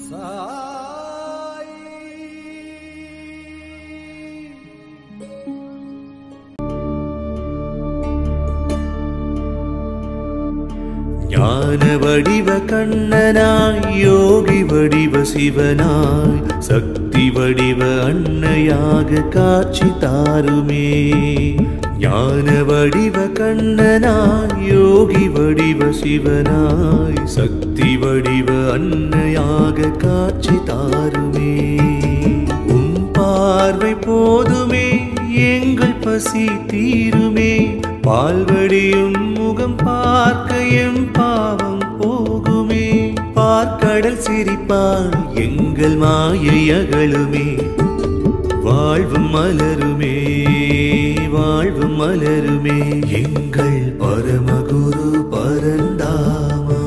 ஞான வடிவ கண்ணனாய் யோகி வடிவ சிவனாய் சக்தி வடிவ அன்னையாக காட்சி தாருமே ஞான வடிவ கண்ணனாய் யோகி வடிவ சிவனாய் சக்தி வடிவ அன்னையாக காட்சி தாருமே உம் பார்வை போதுமே எங்கள் பசி தீருமே பால்வடியும் முகம் பார்க்க எம் பாவம் போகுமே பார்க்கடல் சிரிப்பால் எங்கள் மாயை அகலுமே வாழ்வும் மலருமே வாழ்வும் மலருமே எங்கள் பரமகுரு பரந்தாமா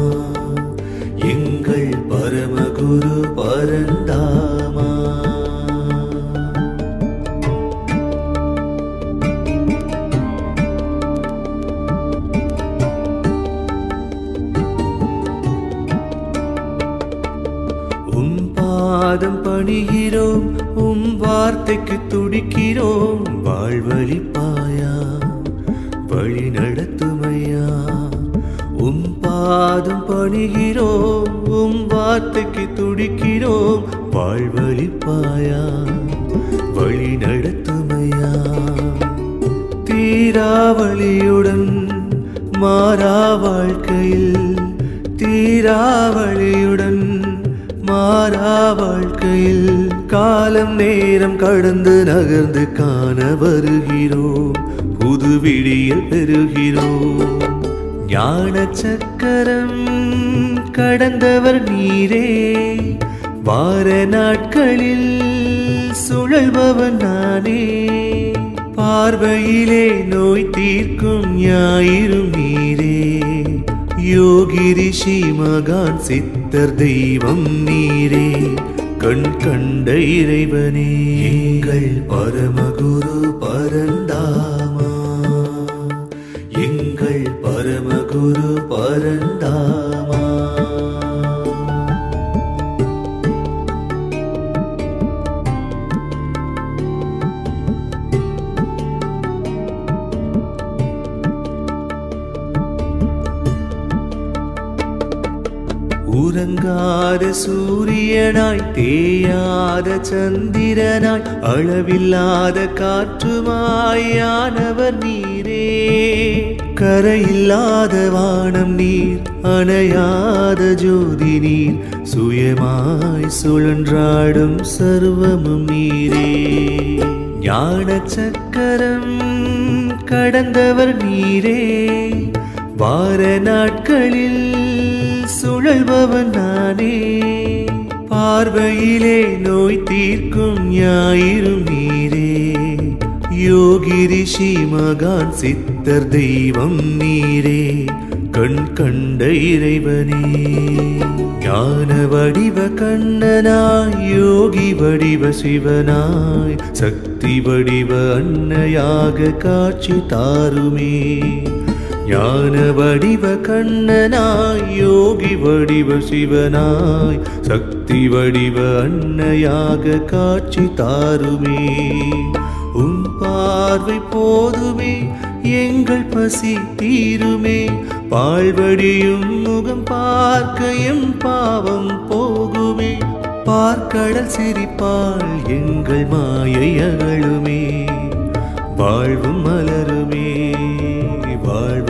எங்கள் பரமகுரு பரந்தாமா உம் பாதம் பணிகிறோம் உம் வார்த்தைக்கு துடிக்கிறோம் வாழ்வழிப்பாயா வழி நடத்துமையா உம் பாதம் பணிகிறோம் உம் வார்த்தைக்கு துடிக்கிறோம் வாழ்வழிப்பாயா வழி நடத்துமையா தீராவளியுடன் மாறா வாழ்க்கையில் தீராவளியுடன் மாறா வாழ்க்கையில் காலம் நேரம் கடந்து நகர்ந்து காண வருகிறோம் புது விடியல் பெறுகிறோம் ஞான சக்கரம் கடந்தவர் நீரே வார நாட்களில் சுழல்பவன் நானே பார்வையிலே நோய் தீர்க்கும் ஞாயிறும் நீரே யோகி ரிஷி மகான் சித்தர் தெய்வம் நீரே கண் கண்ட இறைவனே எங்கள் பரமகுரு பரந்தாமா எங்கள் பரமகுரு பரந்தாமா உறங்காத சூரியனாய் தேயாத சந்திரனாய் அளவில்லாத காற்றுமாயானவர் நீரே கரையில்லாத வானம் நீர் அணையாத ஜோதி நீர் சுயமாய் சுழன்றாடும் சர்வமும் நீரே ஞான சக்கரம் கடந்தவர் நீரே வார நாட்களில் சுழல்பவன் நானே பார்வையிலே நோய் தீர்க்கும் ஞாயிறும் நீரே யோகி ரிஷி மகான் சித்தர் தெய்வம் நீரே கண் கண்ட இறைவனே ஞான வடிவ கண்ணனாய் யோகி வடிவ சிவனாய் சக்தி வடிவ அன்னையாக காட்சி தாருமே ஞான வடிவ கண்ணனாய் யோகி வடிவ சிவனாய் சக்தி வடிவ அன்னையாக காட்சி தாருமே உன் பார்வை போதுமே எங்கள் பசி தீருமே பால்வடியும் முகம் பார்க்க எம் பாவம் போகுமே பார்க்கடல் சிரிப்பால் எங்கள் மாயை அகலுமே வாழ்வும் மலருமே வாழ்வு